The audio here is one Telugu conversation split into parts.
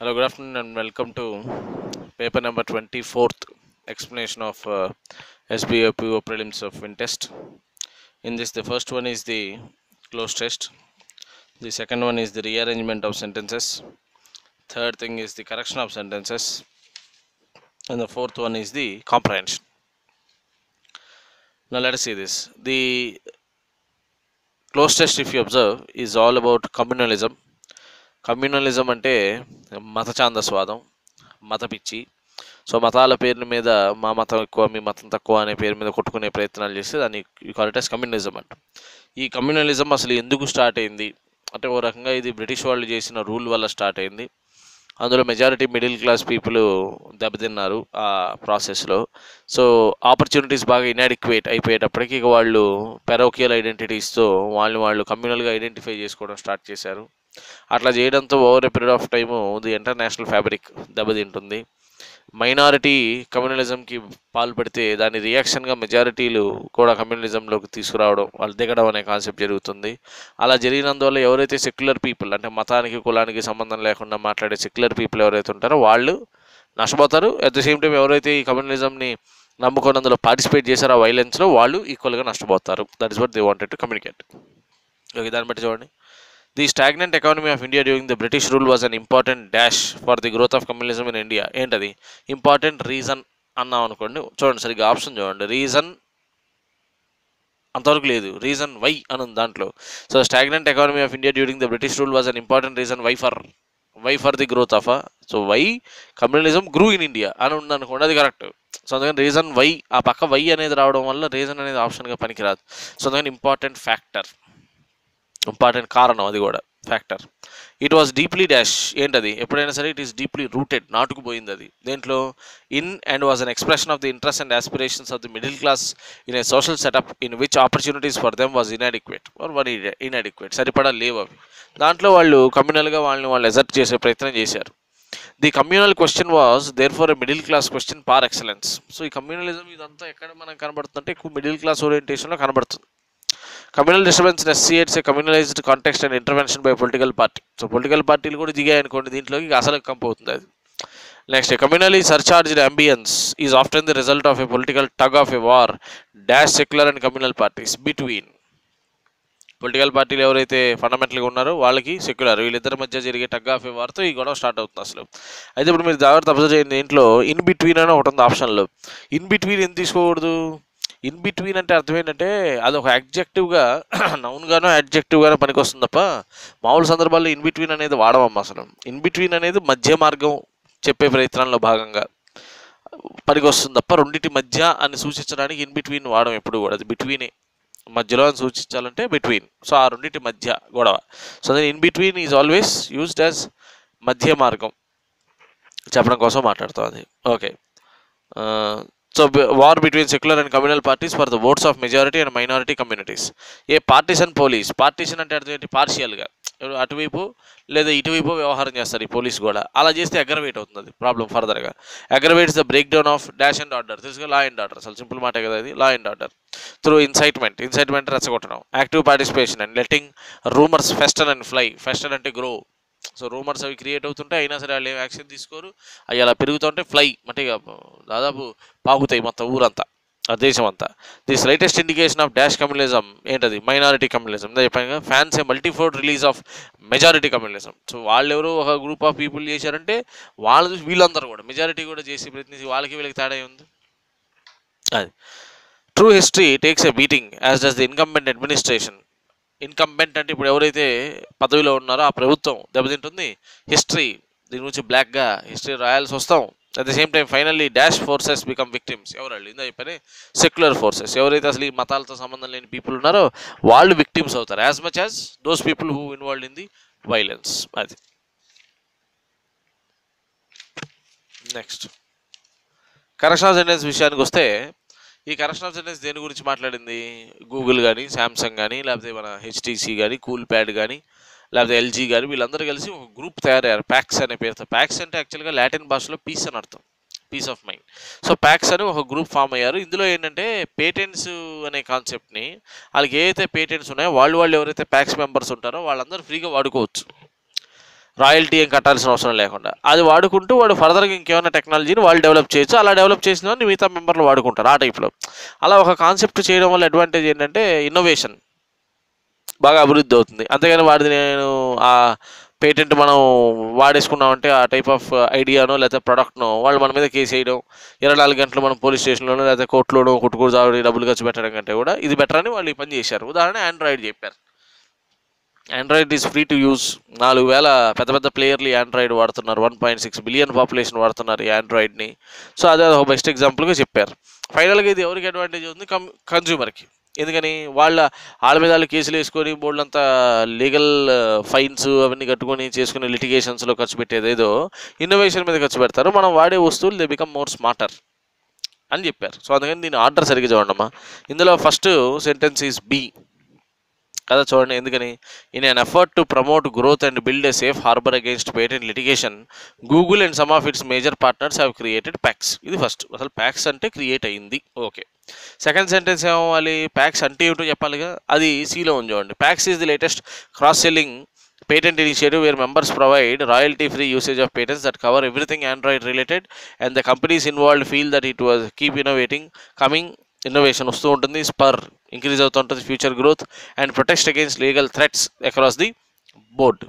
Hello, good afternoon, and welcome to paper number 24th explanation of uh, SBO PO prelims of Wintest. In this, the first one is the close test, the second one is the rearrangement of sentences, third thing is the correction of sentences, and the fourth one is the comprehension. Now, let us see this. The close test, if you observe, is all about communalism. Communalism అంటే మత ఛాందస్వాదం మత పిచ్చి సో మతాల పేరు మీద మా మతం ఎక్కువ మీ మతం తక్కువ అనే పేరు మీద కొట్టుకునే ప్రయత్నాలు చేస్తే దాన్ని క్వాలిటీస్ కమ్యూనలిజం అంట ఈ కమ్యూనలిజం అసలు ఎందుకు స్టార్ట్ అయింది అంటే ఓ రకంగా ఇది బ్రిటిష్ వాళ్ళు చేసిన రూల్ వల్ల స్టార్ట్ అయింది అందులో మెజారిటీ మిడిల్ క్లాస్ పీపుల్ దెబ్బతిన్నారు ఆ ప్రాసెస్లో సో ఆపర్చునిటీస్ బాగా ఇన్అడిక్వేట్ అయిపోయేటప్పటికి ఇక వాళ్ళు పెరోకియల్ ఐడెంటిటీస్తో వాళ్ళని వాళ్ళు కమ్యూనల్గా ఐడెంటిఫై చేసుకోవడం స్టార్ట్ చేశారు అట్లా చేయడంతో over a period of time the international fabric దెబ్బతింటుంది మైనారిటీ కమ్యూనలిజంకి పాల్పడితే దాని రియాక్షన్గా మెజారిటీలు కూడా కమ్యూనలిజంలోకి తీసుకురావడం వాళ్ళు దిగడం అనే కాన్సెప్ట్ జరుగుతుంది అలా జరిగినందువల్ల ఎవరైతే సెక్యులర్ పీపుల్ అంటే మతానికి కులానికి సంబంధం లేకుండా మాట్లాడే సెక్యులర్ పీపుల్ ఎవరైతే ఉంటారో వాళ్ళు నష్టపోతారు అట్ ద సేమ్ టైం ఎవరైతే ఈ కమ్యూనలిజంని నమ్ముకొని అందులో పార్టిసిపేట్ చేశారో ఆ వైలెన్స్లో వాళ్ళు ఈక్వల్గా నష్టపోతారు that is what they wanted to communicate okay దాన్ని బట్టి చూడండి the stagnant economy of India during the British rule was an important dash for the growth of communism in India ఏంటది ఇంపార్టెంట్ రీజన్ అన్నాం అనుకోండి చూడండి సరిగ్గా ఆప్షన్ చూడండి రీజన్ అంతవరకు లేదు రీజన్ వై అని ఉంది దాంట్లో so stagnant economy of India during the British rule was an important reason why for why for the growth of so why communalism grew in India అని ఉందనుకోండి అది కరెక్ట్ సో అందుకని రీజన్ వై ఆ పక్క వై అనేది రావడం వల్ల రీజన్ అనేది ఆప్షన్గా పనికిరాదు సో అందుకని ఇంపార్టెంట్ ఫ్యాక్టర్ ఇంపార్టెంట్ కారణం అది కూడా factor it was deeply dash ఏంటది ఎప్పుడైనా సరే ఇట్ ఈస్ డీప్లీ రూటెడ్ నాటుకుపోయింది అది దేంట్లో in and was an expression of the interest and aspirations of the middle class in a social setup in which opportunities for them was inadequate or one inadequate సరిపడా లేవు అవి దాంట్లో వాళ్ళు కమ్యూనల్గా వాళ్ళని వాళ్ళు ఎజర్ట్ చేసే ప్రయత్నం చేశారు the communal question was there for a middle class question par excellence so ఈ కమ్యూనలిజం ఇదంతా ఎక్కడ మనకు కనబడుతుందంటే ఎక్కువ మిడిల్ క్లాస్ ఓరియంటేషన్లో కనబడుతుంది communal disturbance necessitates a communalized context and intervention by political party so political పార్టీలు కూడా దిగాయి అనుకోండి దీంట్లోకి అసలు కంపు అవుతుంది అది next communally surcharged ambience is often the result of a political tug of a war dash secular and communal parties between political పార్టీలు ఎవరైతే ఫండమెంటల్గా ఉన్నారో వాళ్ళకి సెక్యులర్ వీళ్ళిద్దరి మధ్య జరిగే టగ్ ఆఫ్ ఏ వార్తో ఈ గొడవ స్టార్ట్ అవుతుంది అసలు అయితే ఇప్పుడు మీరు జాగ్రత్త అబ్జర్వ్ చేయండి దీంట్లో ఇన్ బిట్వీన్ అని ఒకటి ఉంది ఆప్షన్లో ఇన్ బిట్వీన్ ఎందుకు తీసుకోకూడదు ఇన్ బిట్వీన్ అంటే అర్థం ఏంటంటే అది ఒక అడ్జెక్టివ్గా నౌన్గానో అడ్జెక్టివ్గానో పనికి వస్తుంది తప్ప మామూలు సందర్భాల్లో ఇన్ బిట్వీన్ అనేది వాడమమ్మ అసలు ఇన్ బిట్వీన్ అనేది మధ్య మార్గం చెప్పే ప్రయత్నంలో భాగంగా పనికి వస్తుంది తప్ప రెండింటి మధ్య అని సూచించడానికి ఇన్ బిట్వీన్ వాడడం ఎప్పుడు కూడా అది బిట్వీనే మధ్యలో అని సూచించాలంటే బిట్వీన్ సో ఆ రెండింటి మధ్య గొడవ సో అది in between is always used as మధ్య మార్గం చెప్పడం కోసం మాట్లాడుతాం అది okay so war between secular and communal parties for the votes of majority and minority communities a partition police partition అంటే అర్థం ఏంటి పార్షియల్గా అటువైపు లేదా ఇటువైపు వ్యవహారం చేస్తారు ఈ పోలీస్ కూడా అలా చేస్తే అగ్రవేట్ అవుతుంది ప్రాబ్లం ఫర్దర్గా aggravates the breakdown of dash and order తెలుసుగా లా అండ్ ఆర్డర్ అసలు సింపుల్ మాట కదా ఇది law and order through incitement incitement రెచ్చగొట్టడం active participation and letting rumours fester and fly fester అంటే గ్రో సో రూమర్స్ అవి క్రియేట్ అవుతుంటే అయినా సరే వాళ్ళు ఏం యాక్షన్ తీసుకోరు అవి అలా పెరుగుతుంటే ఫ్లై అంటే ఇక దాదాపు పాకుతాయి మొత్తం ఊరంతా ఆ దేశం అంతా the slightest indication of dash communism ఏంటది మైనారిటీ కమ్యూనిజం ఇందా చెప్పాను fans a multifold release of majority communism so వాళ్ళు ఎవరో ఒక గ్రూప్ ఆఫ్ పీపుల్ చేశారంటే వాళ్ళు చూసి వీళ్ళందరూ కూడా మెజారిటీ కూడా చేసి ప్రయత్నించి వాళ్ళకి వీళ్ళకి తేడా ఉంది అది true history takes a beating as does the incumbent administration incumbent అంటే ఇప్పుడు ఎవరైతే పదవిలో ఉన్నారో ఆ ప్రభుత్వం దెబ్బతింటుంది హిస్టరీ దీని గురించి బ్లాక్గా హిస్టరీ రాయాల్సి వస్తాం at the same time finally dash forces become victims ఎవరు వాళ్ళు ఇందా చెప్పని సెక్యులర్ ఫోర్సెస్ ఎవరైతే అసలు ఈ మతాలతో సంబంధం లేని పీపుల్ ఉన్నారో వాళ్ళు విక్టిమ్స్ అవుతారు as much as those people who involve in the violence అది నెక్స్ట్ కరెక్షన్ ఆఫ్ సెంటెన్స్ విషయానికి వస్తే ఈ కరెక్షన్ ఆఫ్ సెంటెన్స్ దేని గురించి మాట్లాడింది గూగుల్ కానీ శాంసంగ్ కానీ లేకపోతే మన హెచ్టీసీ కానీ కూల్ ప్యాడ్ కానీ లేకపోతే ఎల్జీ కానీ వీళ్ళందరూ కలిసి ఒక గ్రూప్ తయారయ్యారు ప్యాక్స్ అనే పేరుతో ప్యాక్స్ అంటే యాక్చువల్గా లాటిన్ భాషలో పీస్ అని అర్థం peace of mind so PAX అని ఒక గ్రూప్ ఫామ్ అయ్యారు ఇందులో ఏంటంటే పేటెంట్స్ అనే కాన్సెప్ట్ని వాళ్ళకి ఏదైతే పేటెంట్స్ ఉన్నాయో వాళ్ళు వాళ్ళు ఎవరైతే ప్యాక్స్ మెంబర్స్ ఉంటారో వాళ్ళందరూ ఫ్రీగా వాడుకోవచ్చు రాయల్టీ ఏం కట్టాల్సిన అవసరం లేకుండా అది వాడుకుంటూ వాడు ఫర్దర్గా ఇంకేమైనా టెక్నాలజీని వాళ్ళు డెవలప్ చేయొచ్చు అలా డెవలప్ చేసిన వాడిని మిగతా మెంబర్లు వాడుకుంటారు ఆ టైప్లో అలా ఒక కాన్సెప్ట్ చేయడం వల్ల అడ్వాంటేజ్ ఏంటంటే ఇన్నోవేషన్ బాగా అభివృద్ధి అవుతుంది అంతేగాని వాడిది నేను ఆ పేటెంట్ మనం వాడేసుకున్నామంటే ఆ టైప్ ఆఫ్ ఐడియానో లేకపోతే ప్రొడక్ట్నో వాళ్ళు మన మీద కేసు వేయడం ఇరవై నాలుగు గంటలు మనం పోలీస్ స్టేషన్లోనో లేకపోతే కోర్టులోనో కుట్టుకూరు చావడి డబ్బులు ఖర్చు పెట్టడం కంటే కూడా ఇది బెటర్ అని వాళ్ళు ఈ పని చేశారు ఉదాహరణ ఆండ్రాయిడ్ చెప్పారు Android is free to use నాలుగు వేల పెద్ద పెద్ద ప్లేయర్లు ఈ ఆండ్రాయిడ్ వాడుతున్నారు one point six billion population వాడుతున్నారు ఈ ఆండ్రాయిడ్ని సో అదే ఒక బెస్ట్ ఎగ్జాంపుల్గా చెప్పారు ఫైనల్గా ఇది ఎవరికి అడ్వాంటేజ్ ఉంది కమ్ కన్జ్యూమర్కి ఎందుకని వాళ్ళ వాళ్ళ మీద వాళ్ళు కేసులు వేసుకొని బోర్డులంతా లీగల్ ఫైన్స్ అవన్నీ కట్టుకొని చేసుకునే లిటిగేషన్స్లో ఖర్చు పెట్టేది ఏదో ఇన్నోవేషన్ మీద ఖర్చు పెడతారు మనం వాడే వస్తువులు దే బికమ్ మోర్ స్మార్టర్ అని చెప్పారు సో అందుకని దీని ఆర్డర్ సరిగ్గా చూడండి ఇందులో ఫస్ట్ సెంటెన్స్ ఈజ్ బి కదా చూడండి ఎందుకని in an effort to promote growth and build a safe harbour against patent litigation Google and some of its major partners have created PAX ఇది ఫస్ట్ అసలు ప్యాక్స్ అంటే క్రియేట్ అయింది ఓకే సెకండ్ సెంటెన్స్ ఏమవ్వాలి ప్యాక్స్ అంటే ఏమిటో చెప్పాలిగా అది సీలో ఉంది చూడండి PAX is the latest cross selling patent initiative where members provide royalty free usage of patents that cover everything android related and the companies involved feel that it was keep innovating coming innovation వస్తూ ఉంటుంది స్పర్ ఇంక్రీజ్ అవుతూ ఉంటుంది future growth and protect against legal threats across the board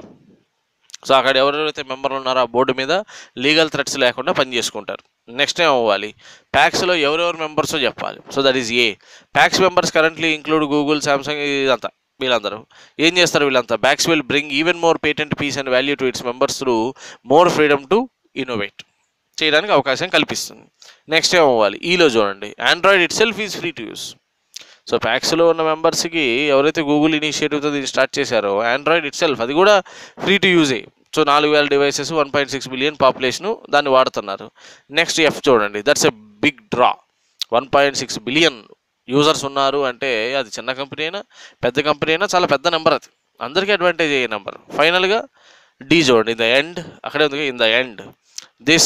so అక్కడ ఎవరెవరైతే మెంబర్లు ఉన్నారో ఆ బోర్డు మీద లీగల్ థ్రెట్స్ లేకుండా పని చేసుకుంటారు నెక్స్ట్ ఏం అవ్వాలి ప్యాక్స్లో ఎవరెవరు మెంబర్సో చెప్పాలి so that is a PAX members currently include Google Samsung ఇదంతా వీళ్ళందరూ ఏం చేస్తారు వీళ్ళంతా PAX will bring even more patent peace and value to its members through more freedom to innovate చేయడానికి అవకాశం కల్పిస్తుంది నెక్స్ట్ ఏం అవ్వాలి ఈలో చూడండి Android itself is free to use so ప్యాక్స్లో ఉన్న మెంబర్స్కి ఎవరైతే గూగుల్ ఇనిషియేటివ్తో దీన్ని స్టార్ట్ చేశారో ఆండ్రాయిడ్ ఇట్ సెల్ఫ్ అది కూడా ఫ్రీ టు యూజే సో నాలుగు వేల devices one point six billion population దాన్ని వాడుతున్నారు నెక్స్ట్ ఎఫ్ చూడండి that's a big draw one point six billion users ఉన్నారు అంటే అది చిన్న కంపెనీ అయినా పెద్ద కంపెనీ అయినా చాలా పెద్ద నెంబర్ అది అందరికీ అడ్వాంటేజ్ అయ్యే నెంబర్ ఫైనల్గా డీ చూడండి ఇన్ ద ఎండ్ అక్కడే ఉంది in the end this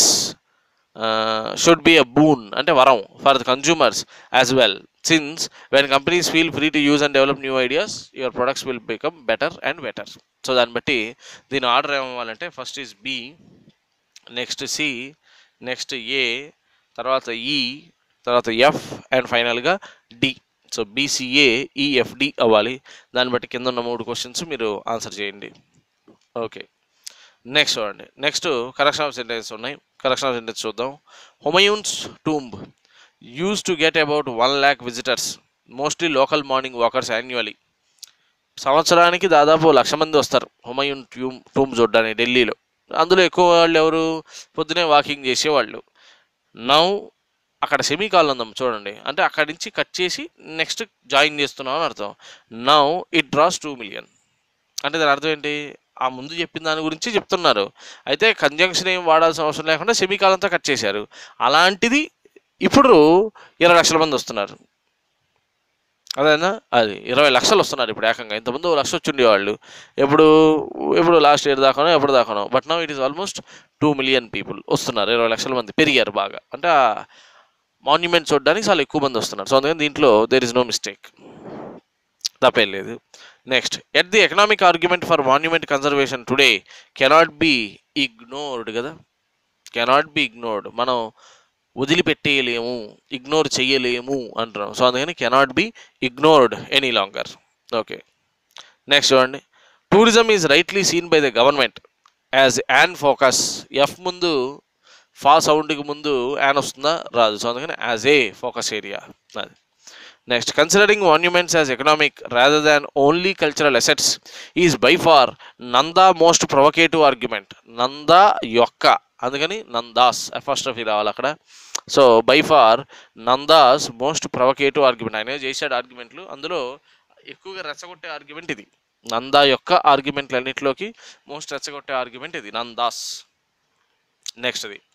should be a boon అంటే వరం for the consumers as well since when companies feel free to use and develop new ideas your products will become better and better so దాన్ని బట్టి దీని ఆర్డర్ ఏమవ్వాలంటే first is B next C next A తర్వాత ఈ తర్వాత ఎఫ్ అండ్ ఫైనల్గా డి సో బీసీఏ ఈఎఫ్డి అవ్వాలి దాన్ని బట్టి కింద ఉన్న మూడు క్వశ్చన్స్ మీరు ఆన్సర్ చేయండి ఓకే నెక్స్ట్ చూడండి నెక్స్ట్ కరెక్షన్ ఆఫ్ సెంటెన్స్ ఉన్నాయి కరెక్షన్ ఆఫ్ సెంటెన్స్ చూద్దాం Humayun's tomb used to get about one lakh visitors mostly local morning walkers annually సంవత్సరానికి దాదాపు లక్ష మంది వస్తారు హుమయూన్ ట్యూమ్ టూమ్ చూడడానికి ఢిల్లీలో అందులో ఎక్కువ వాళ్ళు ఎవరు పొద్దునే వాకింగ్ చేసేవాళ్ళు నౌ అక్కడ సెమీ ఉందాం చూడండి అంటే అక్కడి నుంచి కట్ చేసి నెక్స్ట్ జాయిన్ చేస్తున్నాం అని అర్థం now it draws two million అంటే దాని అర్థం ఏంటి ఆ ముందు చెప్పిన దాని గురించి చెప్తున్నారు అయితే కంజంక్షన్ ఏం వాడాల్సిన అవసరం లేకుండా సెమీ కాలంతో కట్ చేశారు అలాంటిది ఇప్పుడు ఇరవై లక్షల మంది వస్తున్నారు అదేనా అది ఇరవై లక్షలు వస్తున్నారు ఇప్పుడు ఏకంగా ఇంతకుముందు ఓ లక్ష వచ్చి ఉండేవాళ్ళు ఎప్పుడు ఎప్పుడు లాస్ట్ ఇయర్ దాకానో ఎప్పుడు దాకానో but now it is almost two million people వస్తున్నారు ఇరవై లక్షల మంది పెరిగారు బాగా అంటే ఆ మాన్యుమెంట్ చూడడానికి చాలా ఎక్కువ మంది వస్తున్నారు సో అందుకని దీంట్లో దేర్ ఇస్ నో మిస్టేక్ తప్పేం లేదు next at the economic argument for monument conservation today cannot be ignored కదా కెనాట్ బి ఇగ్నోర్డ్ మనం వదిలిపెట్టేయలేము ఇగ్నోర్ చెయ్యలేము అంటున్నాం సో అందుకని cannot be ignored any longer okay next చూడండి tourism is rightly seen by the government as an focus F ముందు ఫా సౌండ్కి ముందు యాన్ వస్తుందా రాదు సో అందుకని యాజ్ ఏ ఫోకస్ ఏరియా అది next considering monuments as economic rather than only cultural assets is by far Nanda most provocative argument Nanda యొక్క అందుకని నందాస్ ఫస్ట్ ఆఫ్ రావాలి అక్కడ so by far Nanda's most provocative argument ఆయన చేశాడు ఆర్గ్యుమెంట్లు అందులో ఎక్కువగా రెచ్చగొట్టే ఆర్గ్యుమెంట్ ఇది నందా యొక్క ఆర్గ్యుమెంట్లు అన్నింటిలోకి మోస్ట్ రెచ్చగొట్టే ఆర్గ్యుమెంట్ ఇది నందాస్ నెక్స్ట్ అది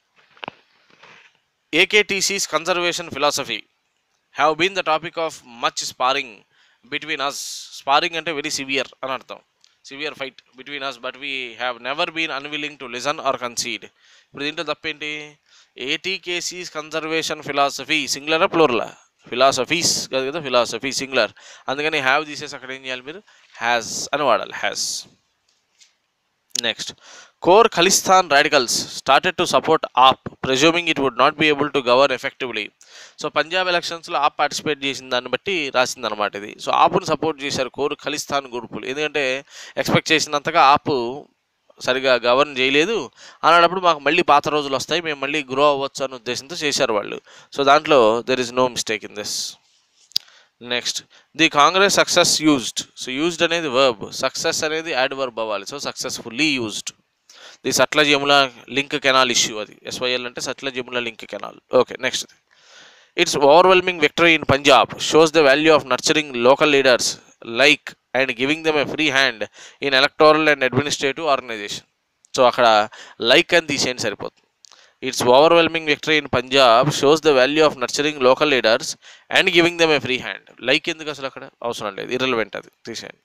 AKTC's conservation philosophy have been the topic of much sparring between us sparring అంటే వెరీ సివియర్ అని అర్థం severe fight between us but we have never been unwilling to listen or concede ఇప్పుడు దీంట్లో తప్పేంటి ఏటీకేసీస్ కన్జర్వేషన్ ఫిలాసఫీ సింగులరా ప్లోర్లా ఫిలాసఫీస్ కాదు కదా ఫిలాసఫీ సింగులర్ అందుకని హ్యావ్ తీసేసి అక్కడ ఏం చేయాలి మీరు హ్యాస్ అని వాడాలి has next core Khalistan radicals started to support AAP presuming it would not be able to govern effectively so Punjab ఎలక్షన్స్లో ఆప్ పార్టిసిపేట్ చేసిన దాన్ని బట్టి రాసిందనమాట ఇది సో ఆప్ను సపోర్ట్ చేశారు కోర్ ఖలిస్తాన్ గ్రూపులు ఎందుకంటే ఎక్స్పెక్ట్ చేసినంతగా ఆప్ సరిగా గవర్న్ చేయలేదు అలాంటప్పుడు మాకు మళ్ళీ పాత రోజులు వస్తాయి మేము మళ్ళీ గ్రో అవ్వచ్చు అనే ఉద్దేశంతో చేశారు వాళ్ళు సో దాంట్లో there is no mistake in this next the Congress success used so used అనేది వర్బ్ సక్సెస్ అనేది యాడ్ వర్బ్ అవ్వాలి so successfully used the Sutlej Yamuna link canal issue అది ఎస్వైఎల్ అంటే Sutlej Yamuna link canal okay next it's overwhelming victory in Punjab shows the value of nurturing local leaders like and giving them a free hand in electoral and administrative organisation so అక్కడ లైక్ అని తీసేయండి సరిపోతుంది it's overwhelming victory in Punjab shows the value of nurturing local leaders and giving them a free hand like ఎందుకు అసలు అక్కడ అవసరం లేదు ఇర్రెలవెంట్ అది తీసేయండి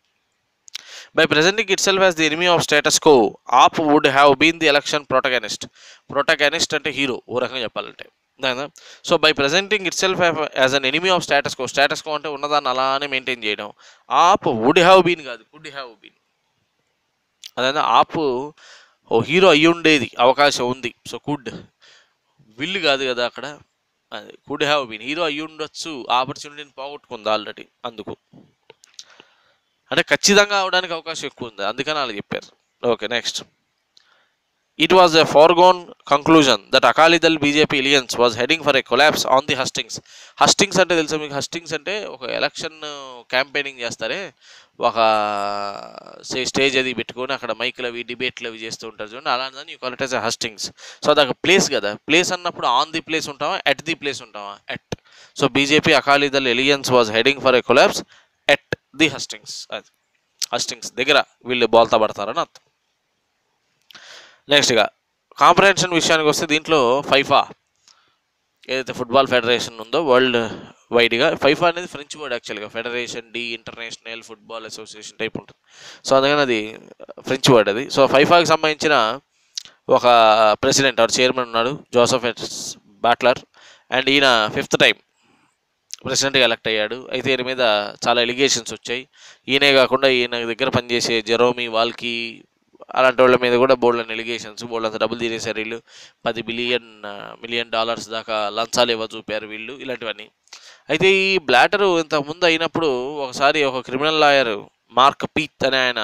by presenting itself as the enemy of status quo AAP would have been the election protagonist protagonist అంటే హీరో ఓ రకంగా చెప్పాలంటే so by presenting itself as an enemy of status quo status quo అంటే ఉన్నదాన్ని అలానే మెయింటైన్ చేయడం ఆప్ వుడ్ హ్యావ్ బీన్ కాదు కుడ్ హ్యావ్ బీన్ అదే ఆప్ ఓ హీరో అయ్యి ఉండేది అవకాశం ఉంది సో కుడ్ విల్ కాదు కదా అక్కడ అది కుడ్ హ్యావ్ బీన్ హీరో అయ్యి ఉండొచ్చు ఆపర్చునిటీని పోగొట్టుకుంది ఆల్రెడీ అందుకు అంటే ఖచ్చితంగా అవడానికి అవకాశం ఎక్కువ ఉంది అందుకని అలా చెప్పారు okay next it was a ఫార్గోన్ conclusion that Akali Dal BJP ఇలియన్స్ was heading for a collapse on the హస్టింగ్స్ హస్టింగ్స్ అంటే తెలుసా మీకు హస్టింగ్స్ అంటే ఒక ఎలక్షన్ క్యాంపెయినింగ్ చేస్తారే ఒక సే స్టేజ్ అది పెట్టుకొని అక్కడ మైకులు అవి డిబేట్లు అవి చేస్తూ ఉంటారు చూడండి అలాంటిదని you call it yes హస్టింగ్స్ so అది ఒక ప్లేస్ కదా ప్లేస్ అన్నప్పుడు ఆన్ ది ప్లేస్ ఉంటామా ఎట్ ది ప్లేస్ ఉంటామా at so BJP Akali Dal aliens was heading for a collapse at the హస్టింగ్స్ అది హస్టింగ్స్ దగ్గర వీళ్ళు బోల్తా పడతారని అర్థం నెక్స్ట్గా కాంప్రహెన్షన్ విషయానికి వస్తే దీంట్లో ఫైఫా ఏదైతే ఫుట్బాల్ ఫెడరేషన్ ఉందో వరల్డ్ వైడ్గా ఫైఫా అనేది ఫ్రెంచ్ వర్డ్ యాక్చువల్గా federation de international football association type ఉంటుంది సో అందుకని అది ఫ్రెంచ్ వర్డ్ అది సో ఫైఫాకి సంబంధించిన ఒక ప్రెసిడెంట్ ఆర్ చైర్మన్ ఉన్నాడు జోసఫ్ ఎట్స్ బాట్లర్ అండ్ ఈయన ఫిఫ్త్ టైం ప్రెసిడెంట్గా ఎలక్ట్ అయ్యాడు అయితే ఈయన మీద చాలా ఎలిగేషన్స్ వచ్చాయి ఈయనే కాకుండా ఈయన దగ్గర పనిచేసే జెరోమి వాల్కి అలాంటి వాళ్ళ మీద కూడా బోల్డ్ ఎలిగేషన్స్ బోల్డ్ అంత డబ్బులు తీరేశారు వీళ్ళు పది బిలియన్ మిలియన్ డాలర్స్ దాకా లంచాలు ఇవ్వ చూపారు వీళ్ళు ఇలాంటివన్నీ అయితే ఈ బ్లాటర్ ఇంతకుముందు అయినప్పుడు ఒకసారి ఒక క్రిమినల్ లాయర్ మార్క్ పీత్ అనే ఆయన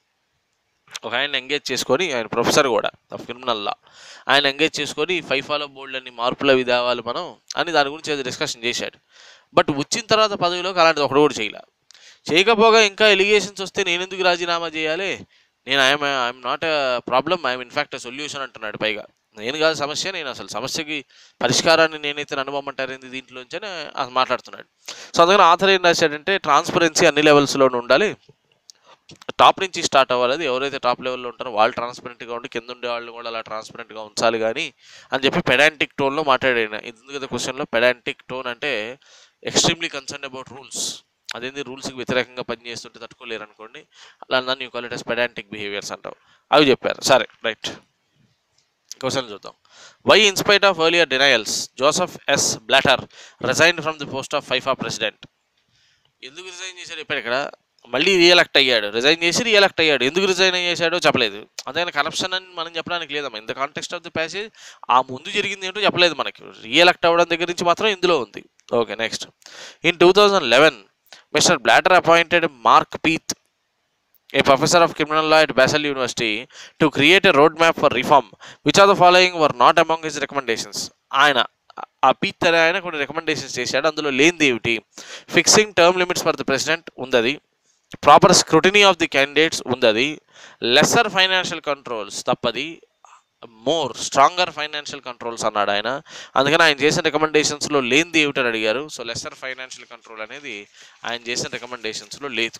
ఒక ఆయన ఎంగేజ్ చేసుకొని ఆయన ప్రొఫెసర్ కూడా ఆఫ్ క్రిమినల్ లా ఆయన ఎంగేజ్ చేసుకొని ఫైఫాలో బోల్డ్ అని మార్పులు అవి తేవాలి మనం అని దాని గురించి ఏదో డిస్కషన్ చేశాడు బట్ వచ్చిన తర్వాత పదవిలోకి అలాంటిది ఒకటి కూడా చేయలే చేయకపోగా ఇంకా ఎలిగేషన్స్ వస్తే నేను ఎందుకు రాజీనామా చేయాలి నేను I'm I'm not a problem I'm in fact solution అంటున్నాడు పైగా నేను కాదు సమస్య నేను అసలు సమస్యకి పరిష్కారాన్ని నేనైతే అనుభవమంటారేంది దీంట్లోంచి అని అసలు మాట్లాడుతున్నాడు సో అందుకని ఆథర్ ఏం రాశాడంటే ట్రాన్స్పరెన్సీ అన్ని లెవెల్స్లోనూ ఉండాలి టాప్ నుంచి స్టార్ట్ అవ్వాలి అది ఎవరైతే టాప్ లెవెల్లో ఉంటారో వాళ్ళు ట్రాన్స్పరెంట్గా ఉండి కింద ఉండే వాళ్ళు కూడా అలా ట్రాన్స్పరెంట్గా ఉంచాలి కానీ అని చెప్పి పెడాంటిక్ టోన్లో మాట్లాడాను ఇది కదా క్వశ్చన్లో పెడాంటిక్ టోన్ అంటే ఎక్స్ట్రీమ్లీ కన్సర్న్ అబౌట్ రూల్స్ అదేంది రూల్స్కి వ్యతిరేకంగా పనిచేస్తుంటే తట్టుకోలేరు అనుకోండి అలా నన్ను you call it as pedantic behaviours అంటావు అవి చెప్పారు సరే రైట్ క్వశ్చన్ చూద్దాం why in spite of earlier denials Joseph S Blatter resign from the post of FIFA president ఎందుకు రిజైన్ చేశాడు ఇప్పుడు ఇక్కడ మళ్ళీ రియలెక్ట్ అయ్యాడు రిజైన్ చేసి రియలెక్ట్ అయ్యాడు ఎందుకు రిజైన్ చేశాడో చెప్పలేదు అదే కరప్షన్ అని మనం చెప్పడానికి లేదమ్మా in the context of the passage ఆ ముందు జరిగింది ఏంటో చెప్పలేదు మనకి రియలెక్ట్ అవ్వడం దగ్గర నుంచి మాత్రం ఇందులో ఉంది okay next in two thousand eleven Mr Blatter appointed Mark Pieth a professor of criminal law at Basel University to create a roadmap for reform. Which of the following were not among his recommendations? ఆయన ఆ పీత్ అనే ఆయన కొన్ని రికమెండేషన్స్ చేశాడు అందులో లేనిది ఏమిటి fixing term limits for the president ఉందది proper scrutiny of the candidates ఉందది లెస్సర్ ఫైనాన్షియల్ కంట్రోల్స్ తప్పది మోర్ స్ట్రాంగర్ ఫైనాన్షియల్ కంట్రోల్స్ అన్నాడు ఆయన అందుకని ఆయన చేసిన రికమెండేషన్స్లో లేనిది ఏమిటని అడిగారు సో లెస్సర్ ఫైనాన్షియల్ కంట్రోల్ అనేది ఆయన చేసిన రికమెండేషన్స్లో లేదు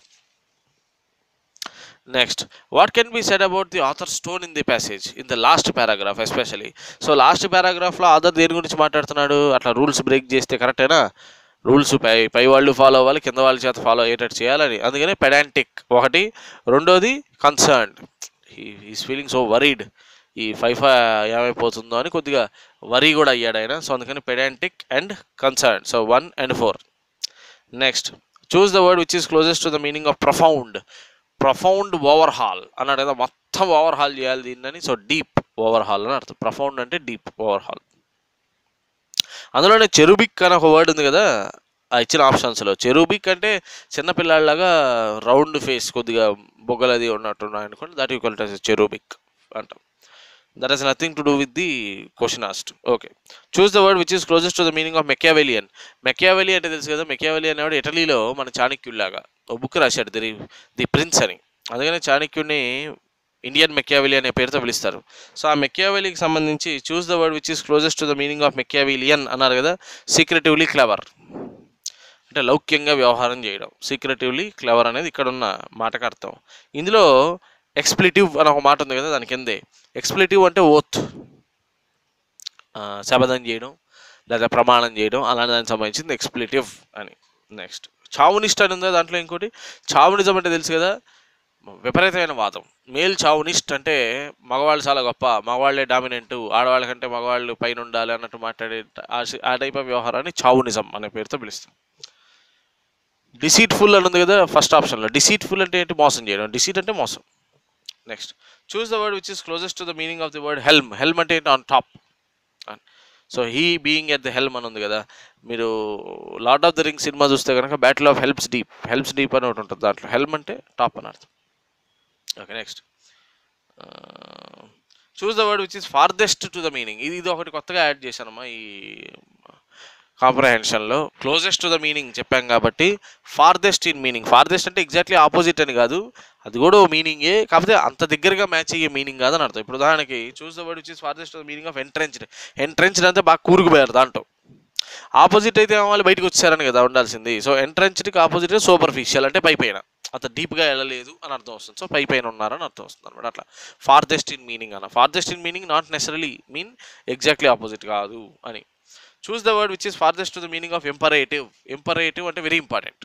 next what can be said about the author's tone in the passage in the last paragraph especially so last పారాగ్రాఫ్లో ఆథర్ దేని గురించి మాట్లాడుతున్నాడు అట్లా రూల్స్ బ్రేక్ చేస్తే కరెక్టేనా రూల్స్ పై పై వాళ్ళు ఫాలో అవ్వాలి కింద వాళ్ళ చేత ఫాలో అయ్యేటట్టు చేయాలని అందుకనే పెడాంటిక్ ఒకటి రెండోది concerned is feeling so worried ఈ ఫైఫా ఏమైపోతుందో అని కొద్దిగా వరీ కూడా అయ్యాడు ఆయన సో అందుకని pedantic and concern so one and four next choose the word which is closest to the meaning of profound profound overhaul అన్నాడు కదా మొత్తం ఓవర్హాల్ చేయాలి దీన్ని సో డీప్ ఓవర్హాల్ అని అర్థం ప్రొఫౌండ్ అంటే డీప్ ఓవర్హాల్ అందులోనే చెరుబిక్ అని ఒక వర్డ్ ఉంది కదా ఆ ఇచ్చిన ఆప్షన్స్లో చెరుబిక్ అంటే చిన్నపిల్లాడిలాగా రౌండ్ ఫేస్ కొద్దిగా బొగ్గలది ఉన్నట్టున్నాయి అనుకోండి దట్ యూ కల్ చెరుబిక్ అంటాం that he's nothing to do with the question asked okay choose the word which is closest to the meaning of Machiavellian Machiavelli అంటే తెలుసు కదా మెక్యావెలి అనేవాడు ఇటలీలో మన చాణక్యుల్లాగా ఒక బుక్ రాశాడు ది ది ప్రిన్స్ అని అందుకనే చాణక్యుడిని ఇండియన్ మెక్యావెలి అనే పేరుతో పిలుస్తారు సో ఆ మెక్యావెలికి సంబంధించి choose the word which is closest to the meaning of Machiavellian అన్నారు కదా సీక్రెటివ్లీ క్లవర్ అంటే లౌక్యంగా వ్యవహారం చేయడం సీక్రెటివ్లీ క్లవర్ అనేది ఇక్కడ ఉన్న మాటకు అర్థం ఇందులో ఎక్స్ప్లిటివ్ అని ఒక మాట ఉంది కదా దాని కిందే ఎక్స్ప్లిటివ్ అంటే ఓత్ శపథం చేయడం లేదా ప్రమాణం చేయడం అలాంటి దానికి సంబంధించింది ఎక్స్ప్లిటివ్ అని నెక్స్ట్ చావునిస్ట్ అని ఉందా దాంట్లో ఇంకోటి చావునిజం అంటే తెలుసు కదా విపరీతమైన వాదం మేల్ చావునిస్ట్ అంటే మగవాళ్ళు చాలా గొప్ప మగవాళ్ళే డామినెంట్ ఆడవాళ్ళ కంటే మగవాళ్ళు పైన ఉండాలి అన్నట్టు మాట్లాడే ఆ సి- ఆ టైప్ ఆఫ్ వ్యవహారాన్ని చావునిజం అనే పేరుతో పిలుస్తాం డిసీట్ఫుల్ అని ఉంది కదా ఫస్ట్ ఆప్షన్లో డిసీట్ఫుల్ అంటే ఏంటి మోసం చేయడం డిసీట్ అంటే మోసం next choose the word which is closest to the meaning of the word helm helm అంటే ఏంటి on top so he being at the helm అని ఉంది కదా మీరు Lord of the Ring cinema చూస్తే కనుక battle of Helm's Deep Helm's Deep అని ఒకటి ఉంటుంది దాంట్లో హెల్మ్ అంటే టాప్ అని అర్థం okay next choose the word which is farthest to the meaning ఇది ఇది ఒకటి కొత్తగా యాడ్ చేశానమ్మా ఈ కాంప్రహెన్షన్లో క్లోజెస్ట్ టు ద మీనింగ్ చెప్పాం కాబట్టి ఫార్దెస్ట్ ఇన్ మీనింగ్ ఫార్దెస్ట్ అంటే ఎగ్జాక్ట్లీ ఆపోజిట్ అని కాదు అది కూడా ఓ మీనింగే కాకపోతే అంత దగ్గరగా మ్యాచ్ అయ్యే మీనింగ్ కాదని అర్థం ఇప్పుడు ఉదాహరణకి choose the word which is farthest to the meaning of entrenched entrenched అంటే బాగా కూరుకుపోయారు దాంట్లో ఆపోజిట్ అయితే వాళ్ళు బయటకు వచ్చారని కదా ఉండాల్సింది సో ఎంట్రెన్చ్డ్కి ఆపోజిట్ సూపర్ఫిషియల్ అంటే పై పైన అంత డీప్గా వెళ్ళలేదు అని అర్థం వస్తుంది సో పై పైన ఉన్నారని అర్థం వస్తుంది అనమాట అట్లా ఫార్దెస్ట్ ఇన్ మీనింగ్ అన్న farthest in meaning not necessarily mean exactly opposite కాదు అని choose the word which is farthest to the meaning of imperative imperative అంటే వెరీ ఇంపార్టెంట్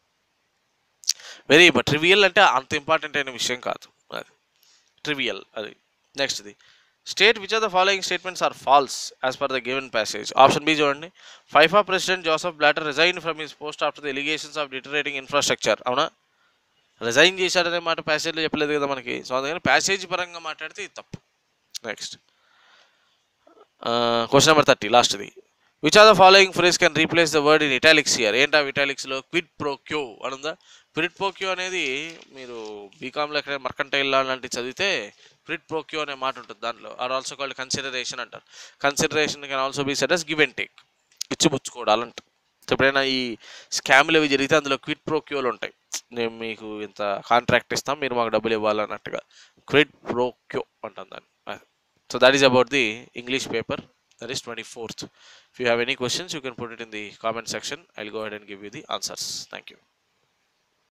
వెరీ ట్రివియల్ అంటే అంత ఇంపార్టెంట్ అయిన విషయం కాదు అది ట్రివియల్ అది నెక్స్ట్ది state which are the following statements are false as per the given passage option B చూడండి FIFA president Joseph Blatter resign from his post after the allegations of deteriorating infrastructure అవునా రిజైన్ చేశాడనే మాట ప్యాసేజ్లో చెప్పలేదు కదా మనకి సో అందుకని ప్యాసేజ్ పరంగా మాట్లాడితే ఇది తప్పు నెక్స్ట్ క్వశ్చన్ నెంబర్ థర్టీ లాస్ట్ది which are the following phrase can replace the word in italics here ఏంటా ఇటాలిక్స్లో క్విడ్ ప్రోక్యో అని ఉందా క్విడ్ ప్రోక్యో అనేది మీరు బీకామ్లో ఎక్కడ మర్కంటైల్ లా లాంటివి చదివితే క్విడ్ ప్రోక్యో అనే మాట ఉంటుంది దాంట్లో ఆర్ ఆల్సో కాల్డ్ కన్సిడరేషన్ అంటారు consideration can also be said as give and take ఇచ్చిపుచ్చుకోవడాలంట ఎప్పుడైనా ఈ స్కామ్లు అవి జరిగితే అందులో క్విడ్ ప్రోక్యోలు ఉంటాయి నేను మీకు ఇంత కాంట్రాక్ట్ ఇస్తాం మీరు మాకు డబ్బులు ఇవ్వాలన్నట్టుగా క్విడ్ ప్రోక్యో అంటాం దాన్ని so that is about the English paper that is 24th. If you have any questions, you can put it in the comment section. I'll go ahead and give you the answers. Thank you.